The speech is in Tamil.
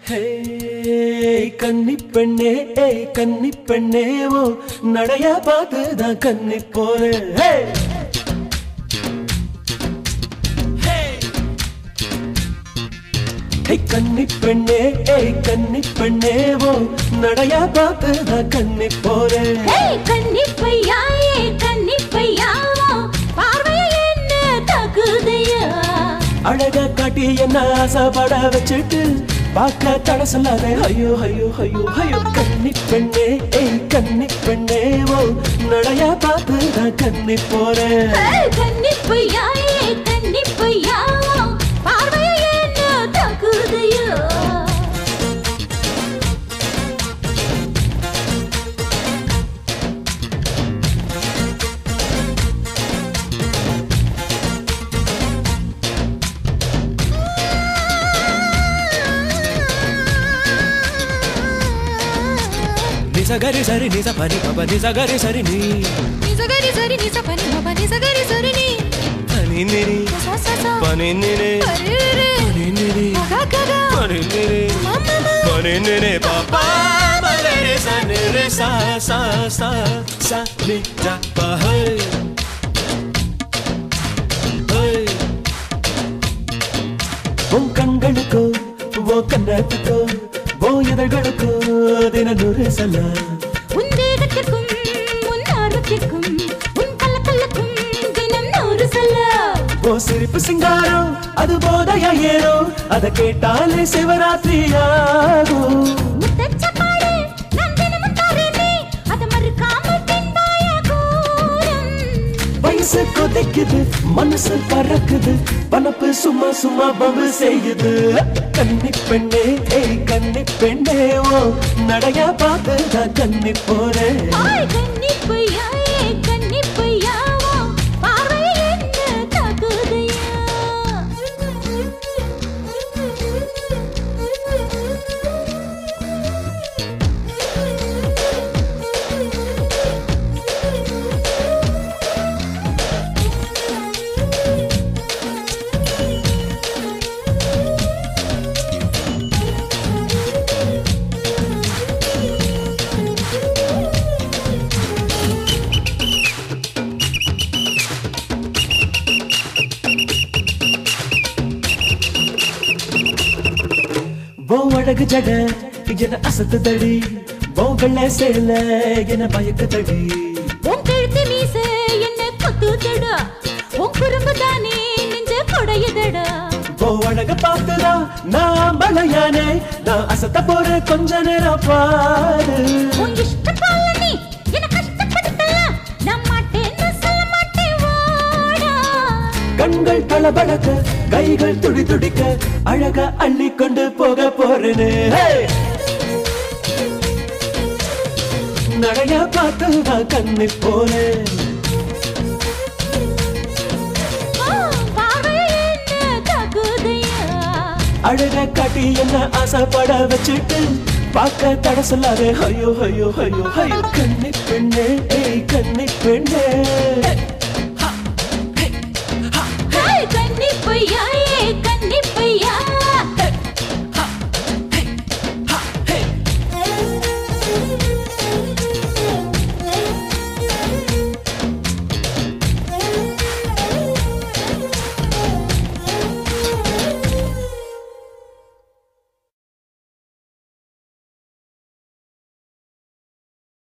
ஹே கன்னி பெண்ணே ஏய் கன்னி பெண்ணே ஓ நடைய பார்த்து தான் கன்னி போறேன் ஹே ஹே கன்னி பெண்ணே ஏய் கன்னி பெண்ணே ஓ நடைய பார்த்து தான் கன்னி போறேன் ஏய் கன்னிப்பையா ஏய் கன்னிப்பையா பார்வைய என்ன தகுதையா அழக காட்டி என்ன ஆசைப்பட வச்சுட்டு பார்க்க தட சொல்லாத ஐயோ ஐயோ ஐயோ ஐயோ கன்னி பெண்ணே ஏய் கன்னி பெண்ணே ஓ நடைய பார்த்து நான் கன்னி போறேன் ஏய் கன்னிப்பையா ஏய் கன்னிப்பையா பார்வைய என்ன தகுதையா నిజగరి సరి నిజ పని పబ నిజగరి సరి ని నిజగరి సరి నిజ పని బాబా నిజగరి సరి ని పని నిని సా సా సా పని నిని అరే రే పని నిని గా గా గా పని నిని మమ్మ పని నిని పాపా మగరి స నిరి సా సా సా సా ని జ ప హై హై உன் கண்களுக்கோ ஓ கண்ணத்துக்கோ ஓ இதழ்களுக்கோ தின நூறு சலாம் உன் தேகத்திற்கும் உன் ஆர்வத்திற்கும் உன் கள்ளக்கல்லுக்கும் தினம் நூறு சொல்ல ஓ சிரிப்பு சிங்காரம் அது போதையா ஏனோ அத கேட்டாலே சிவராத்திரி ஆகும் முத்தச்சப்பாடு நான் தினமும் தரேனே அத மறுக்காமல் தின்பாய கூறும் வயசு கொதைக்குது மனசு பறக்குது பணப்பு சும்மா சும்மா பம்பு செய்யுது கன்னி பெண்ணே ஏய் கன்னி பெண்ணே ஓ நடைய பார்த்து நான் கன்னி போறேன் ஆய் கன்னிப்பையா ஏ கன்னிப்பையா பார்வை என்ன தகுதையா ஓ அழகு ஜட என அசத்து தடி ஓ வெள்ள சேல என பயக்கு தடி உன் கழுத்து மீச என்ன குத்துதடா உன் குறும்பு தானே நெஞ்ச குடையுதடா ஓ அழக பார்த்துதா நான் பலையானே நான் அசத்த போற கொஞ்ச நேரம் பாரு உன் இஷ்டத்தால நீ என்ன கஷ்டப்படுத்தலாம் நான் மாட்டேன்னு சொல்ல மாட்டேன் வாடா கண்கள் பளபளக்க கைகள் துடி துடிக்க அழக அள்ளி கொண்டு போக போறேனே ஹே! நடைய பார்த்து நான் கண்ணி போனேன் ஆ, பார்வை என்ன தகுதையா அழக காட்டி என்ன ஆசைப்பட வச்சுட்டு பார்க்க தட சொல்லாதே ஐயோ ஐயோ ஐயோ ஐயோ கண்ணி பெண்ணே ஏய் கண்ணி பெண்ணே